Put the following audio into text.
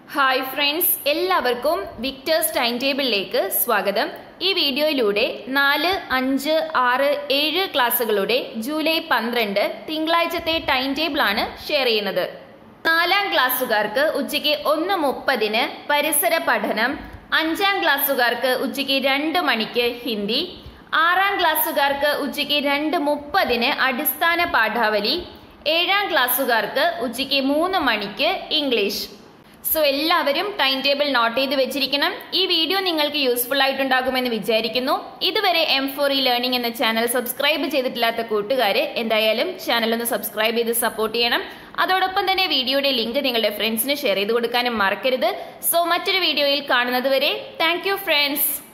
hi friends എല്ലാവർക്കും Victers time ടേബിളിലേക്ക് സ്വാഗതം ഈ വീഡിയോയിലൂടെ നാല് അഞ്ച് ആറ് ഏഴ് ക്ലാസ്സുകളുടെ ജൂലൈ പന്ത്രണ്ട് തിങ്കളാഴ്ചത്തെ ടൈം ടേബിളാണ് ഷെയർ ചെയ്യുന്നത് നാലാം ക്ലാസ്സുകാർക്ക് ഉച്ചയ്ക്ക് ഒന്ന് മുപ്പതിന് പരിസര പഠനം അഞ്ചാം ക്ലാസ്സുകാർക്ക് ഉച്ചയ്ക്ക് രണ്ട് മണിക്ക് ഹിന്ദി ആറാം ക്ലാസ്സുകാർക്ക് ഉച്ചയ്ക്ക് രണ്ട് മുപ്പതിന് അടിസ്ഥാന പാഠാവലി ഏഴാം ക്ലാസ്സുകാർക്ക് ഉച്ചയ്ക്ക് മൂന്ന് മണിക്ക് ഇംഗ്ലീഷ് സോ എല്ലാവരും ടൈം ടേബിൾ നോട്ട് ചെയ്ത് വെച്ചിരിക്കണം ഈ വീഡിയോ നിങ്ങൾക്ക് യൂസ്ഫുൾ ആയിട്ടുണ്ടാകുമെന്ന് വിചാരിക്കുന്നു ഇതുവരെ എം ഫോർ ഇ ലേണിംഗ് എന്ന ചാനൽ സബ്സ്ക്രൈബ് ചെയ്തിട്ടില്ലാത്ത കൂട്ടുകാർ എന്തായാലും ചാനൽ ഒന്ന് സബ്സ്ക്രൈബ് ചെയ്ത് സപ്പോർട്ട് ചെയ്യണം അതോടൊപ്പം തന്നെ വീഡിയോയുടെ ലിങ്ക് നിങ്ങളുടെ ഫ്രണ്ട്സിന് ഷെയർ ചെയ്ത് കൊടുക്കാനും മറക്കരുത് സോ മറ്റൊരു വീഡിയോയിൽ കാണുന്നത് വരെ താങ്ക് യു ഫ്രണ്ട്സ്